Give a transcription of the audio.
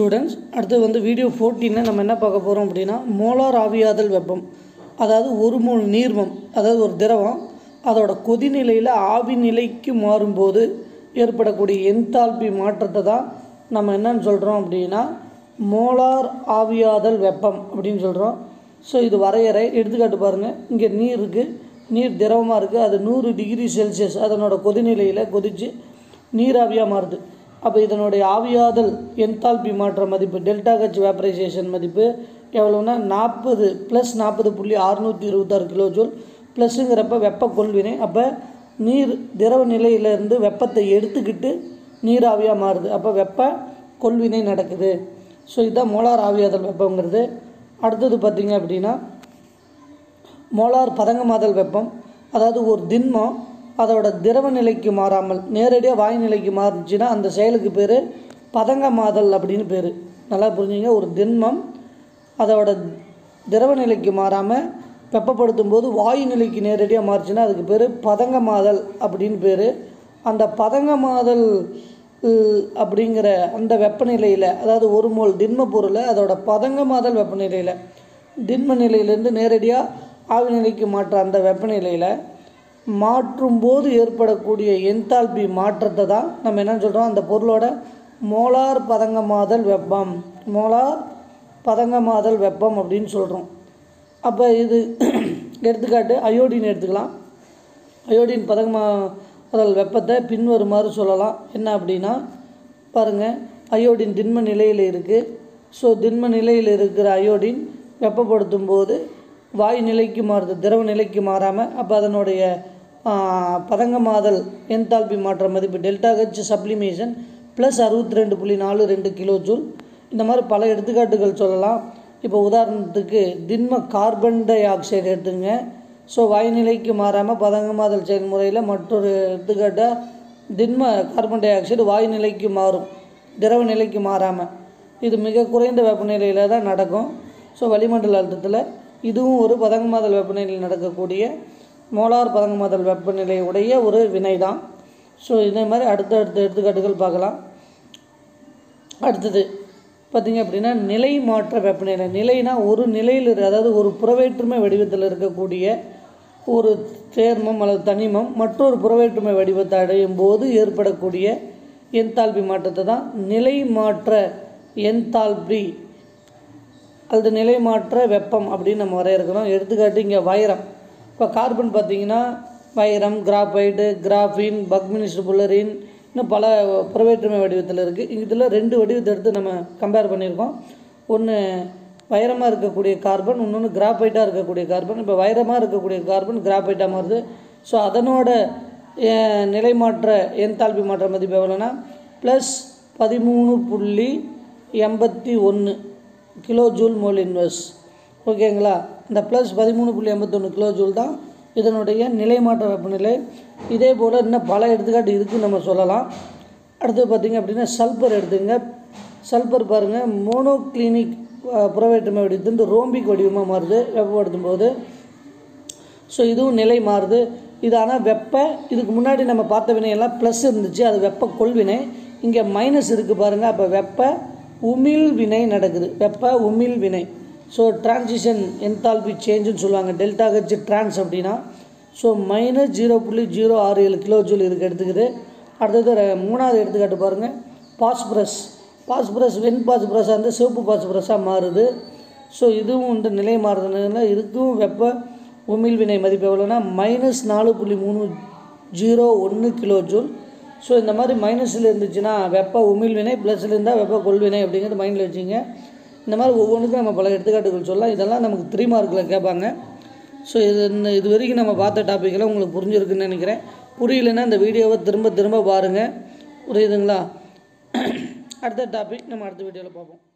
students அடுத்து வந்து video ஃபோர்டீனில் நம்ம என்ன பார்க்க போகிறோம் அப்படின்னா மோலார் ஆவியாதல் வெப்பம் அதாவது ஒரு மோல் நீர்மம் அதாவது ஒரு திரவம் அதோட கொதிநிலையில் ஆவி நிலைக்கு மாறும்போது ஏற்படக்கூடிய என்தால்பி மாற்றத்தை தான் நம்ம என்னன்னு சொல்கிறோம் அப்படின்னா மோலார் ஆவியாதல் வெப்பம் அப்படின்னு சொல்கிறோம் ஸோ இது வரையறை எடுத்துக்காட்டு பாருங்கள் இங்கே நீர் இருக்குது நீர் திரவமாக இருக்குது அது நூறு டிகிரி செல்சியஸ் அதனோட கொதிநிலையில் கொதித்து நீராவியாக மாறுது அப்போ இதனுடைய ஆவியாதல் என்தால்பி மாற்ற மதிப்பு டெல்டா ஹெச் வேப்பரைசேஷன் மதிப்பு எவ்வளோன்னா நாற்பது ப்ளஸ் நாற்பது புள்ளி அறுநூற்றி இருபத்தாறு கிலோ ஜூல் ப்ளஸ்ஸுங்கிறப்ப வெப்ப கொள்வினை அப்போ நீர் திரவ நிலையிலேருந்து வெப்பத்தை எடுத்துக்கிட்டு நீராவியாக மாறுது அப்போ வெப்ப கொள்வினை நடக்குது ஸோ இதுதான் மோலார் ஆவியாதல் வெப்பங்கிறது அடுத்தது பார்த்திங்க அப்படின்னா மோலார் பதங்கமாதல் வெப்பம் அதாவது ஒரு திண்மம் அதோட திரவ நிலைக்கு மாறாமல் நேரடியாக வாயு நிலைக்கு மாறுச்சுன்னா அந்த செயலுக்கு பேர் பதங்கமாதல் அப்படின்னு பேர் நல்லா புரிஞ்சுங்க ஒரு திண்மம் அதோட திரவ நிலைக்கு மாறாமல் வெப்பப்படுத்தும் போது வாயு நிலைக்கு நேரடியாக மாறுச்சுன்னா அதுக்கு பேர் பதங்கமாதல் அப்படின்னு பேர் அந்த பதங்கமாதல் உம், அப்படிங்கிற அந்த வெப்பநிலையில் அதாவது ஒரு மோல் திண்ம பொருளை அதோட பதங்கமாதல் வெப்பநிலையில் திண்ம நிலையிலேருந்து நேரடியாக ஆவி நிலைக்கு மாற்ற அந்த வெப்பநிலையில் மாற்றும் போது ஏற்படக்கூடிய என்தால்பி மாற்றத்தை தான் நம்ம என்ன சொல்கிறோம் அந்த பொருளோட மோலார் பதங்கமாதல் வெப்பம் மோலார் பதங்கமாதல் வெப்பம் அப்படின்னு சொல்கிறோம் அப்போ இது எடுத்துக்காட்டு அயோடின் எடுத்துக்கலாம் அயோடின் பதங்கமாதல் வெப்பத்தை பின்வருமாறு சொல்லலாம் என்ன அப்படின்னா பாருங்கள் அயோடின் திண்ம நிலையில் இருக்குது ஸோ திண்ம நிலையில் இருக்கிற அயோடின் வெப்பப்படுத்தும் போது வாயு நிலைக்கு மாறுது திரவ நிலைக்கு மாறாமல் அப்போ அதனுடைய ஆ, பதங்கமாதல் என்தால்பி மாற்ற மதிப்பு டெல்டா ஹெச் சப்ளிமேஷன் ப்ளஸ் அறுபத்தி ரெண்டு புள்ளி நாலு ரெண்டு கிலோ ஜூல் இந்த மாதிரி பல எடுத்துக்காட்டுகள் சொல்லலாம் இப்போ உதாரணத்துக்கு திண்ம கார்பன் டை ஆக்சைடு எடுத்துங்க ஸோ வாயுநிலைக்கு மாறாமல் பதங்கமாதல் செயல்முறையில் மற்றொரு எடுத்துக்காட்டாக திண்ம கார்பன் டை ஆக்சைடு வாயு நிலைக்கு மாறும் திரவ நிலைக்கு மாறாமல் இது மிக குறைந்த வெப்பநிலையில் தான் நடக்கும் ஸோ வளிமண்டல அழுத்தத்தில் இதுவும் ஒரு பதங்கமாதல் வெப்பநிலையில் நடக்கக்கூடிய மோலார் பதங்கமாதல் வெப்பநிலை உடைய ஒரு வினை தான் ஸோ இதே மாதிரி அடுத்த அடுத்த எடுத்துக்காட்டுகள் பார்க்கலாம் அடுத்தது பார்த்திங்க அப்படின்னா நிலை மாற்ற வெப்பநிலை நிலைனா ஒரு நிலையில் இரு- அதாவது ஒரு புறவேற்றுமை வடிவத்தில் இருக்கக்கூடிய ஒரு சேர்மம் அல்லது தனிமம் மற்றொரு புறவேற்றுமை வடிவத்தை அடையும் போது ஏற்படக்கூடிய என்தால்பி மாற்றத்தை தான் நிலை மாற்ற என்தால்பி அல்லது நிலை மாற்ற வெப்பம் அப்படின்னு நம்ம வரையறுக்கிறோம் எடுத்துக்காட்டு இங்கே வைரம் இப்போ கார்பன் பார்த்தீங்கன்னா வைரம் கிராஃபைட்டு கிராஃபின் பக்மினிஸ்ட் புல்லரின் இன்னும் பல புறவேற்றுமை வடிவத்தில் இருக்குது இதில் ரெண்டு வடிவத்தை எடுத்து நம்ம கம்பேர் பண்ணியிருக்கோம் ஒன்று வைரமாக இருக்கக்கூடிய கார்பன் இன்னொன்று கிராஃபைட்டாக இருக்கக்கூடிய கார்பன் இப்போ வைரமாக இருக்கக்கூடிய கார்பன் கிராஃபைட்டாக மாறுது ஸோ அதனோட அஹ், நிலை மாற்ற என்தால்பி மாற்ற மதிப்பு எவ்வளோன்னா ப்ளஸ் பதிமூணு புள்ளி எண்பத்தி ஒன்று கிலோ ஜூல் மோல் இன்வெர்ஸ் ஓகேங்களா இந்த ப்ளஸ் பதிமூணு புள்ளி எண்பத்தொன்று கிலோ ஜூல் தான் இதனுடைய நிலை மாற்ற வெப்பநிலை இதே போல் இன்னும் பல எடுத்துக்காட்டு இருக்குன்னு நம்ம சொல்லலாம் அடுத்து பார்த்திங்க அப்படின்னா சல்பர் எடுத்துங்க சல்பர் பாருங்கள் மோனோக்ளினிக் புறவேற்றுமை வடிவத்திலிருந்து ரோம்பிக் வடிவமாக மாறுது வெப்பப்படுத்தும் போது ஸோ இதுவும் நிலை மாறுது இது ஆனால் வெப்ப இதுக்கு முன்னாடி நம்ம பார்த்த வினையெல்லாம் ப்ளஸ் இருந்துச்சு அது வெப்ப கொள்வினை இங்கே மைனஸ் இருக்குது பாருங்கள் அப்போ வெப்ப உமிழ் வினை நடக்குது வெப்ப உமிழ் வினை ஸோ டிரான்சிஷன் என்தால்பி சேஞ்சுன்னு சொல்லுவாங்க டெல்டா ஹெச் டிரான்ஸ் அப்படின்னா ஸோ மைனஸ் ஜீரோ புள்ளி ஜீரோ ஆறு ஏழு கிலோ ஜூல் இதுக்கு எடுத்துக்குது அடுத்தது ரெ- மூணாவது எடுத்துக்காட்டு பாருங்கள் பாஸ்பரஸ் பாஸ்பரஸ் வெண் பாஸ்பரஸாக இருந்து சிவப்பு பாஸ்பரஸாக மாறுது ஸோ இதுவும் இந்த நிலை மாறுதுனால இதுக்கும் வெப்ப உமிழ்வினை மதிப்பு எவ்வளோன்னா மைனஸ் நாலு புள்ளி மூணு ஜீரோ ஒன்று கிலோ ஜூல் ஸோ இந்த மாதிரி மைனஸில் இருந்துச்சுன்னா வெப்ப உமிழ்வினை ப்ளஸில் இருந்தால் வெப்ப கொள்வினை அப்படிங்கிறது மைண்டில் வச்சுங்க இந்த மாதிரி ஒவ்வொன்றுக்கும் நம்ம பல எடுத்துக்காட்டுகள் சொல்லலாம் இதெல்லாம் நமக்கு த்ரீ மார்க்கில் கேட்பாங்க ஸோ இது இந்த இது வரைக்கும் நம்ம பார்த்த டாப்பிக்கெல்லாம் உங்களுக்கு புரிஞ்சிருக்குன்னு நினைக்கிறேன் புரியலைன்னா இந்த வீடியோவை திரும்ப திரும்ப பாருங்கள் புரியுதுங்களா அடுத்த டாபிக் நம்ம அடுத்த வீடியோவில் பார்ப்போம்